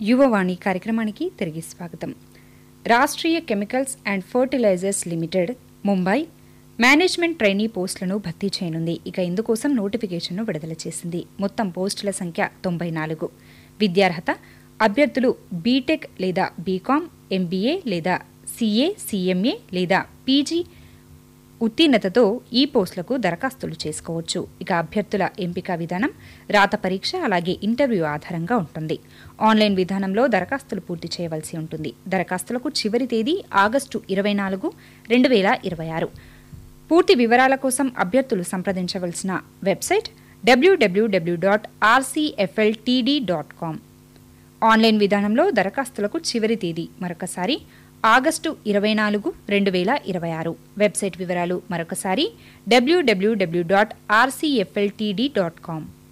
యువవాణి కార్యక్రమానికి తిరిగి స్వాగతం Rashtriya chemicals and fertilizers limited Mumbai management trainee పోస్టులను భర్తీ చేయనుంది ఇక ఇందుకోసం నోటిఫికేషన్ను విడుదల చేసింది మొత్తం పోస్టుల సంఖ్య తొంభై నాలుగు విద్యార్హత అభ్యర్థులు బీటెక్ లేదా బీకాం ఎంబీఏ లేదా సీఏ సీఎంఏ లేదా పీజీ ఉత్తీర్ణతతో ఈ పోస్టులకు దరఖాస్తులు చేసుకోవచ్చు ఇక అభ్యర్థుల ఎంపిక విధానం రాత పరీక్ష అలాగే ఇంటర్వ్యూ ఆధారంగా ఉంటుంది ఆన్లైన్ విధానంలో దరఖాస్తులు పూర్తి చేయవలసి ఉంటుంది దరఖాస్తులకు చివరి తేదీ ఆగస్టు ఇరవై నాలుగు రెండు వేల ఇరవై ఆరు పూర్తి వివరాల కోసం అభ్యర్థులు సంప్రదించవలసిన వెబ్సైట్ డబ్ల్యూడబ్ల్యూడబ్ల్యూ dot RCFLTD dot com online విధానంలో దరఖాస్తులకు చివరి తేదీ మరొకసారి ఆగస్టు ఇరవై నాలుగు రెండు వేల ఇరవై ఆరు వెబ్సైట్ వివరాలు మరొకసారి డబ్ల్యూడబ్ల్యూడబ్ల్యూ డాట్ ఆర్సీఎఫ్ఎల్టీడీ డాట్ కామ్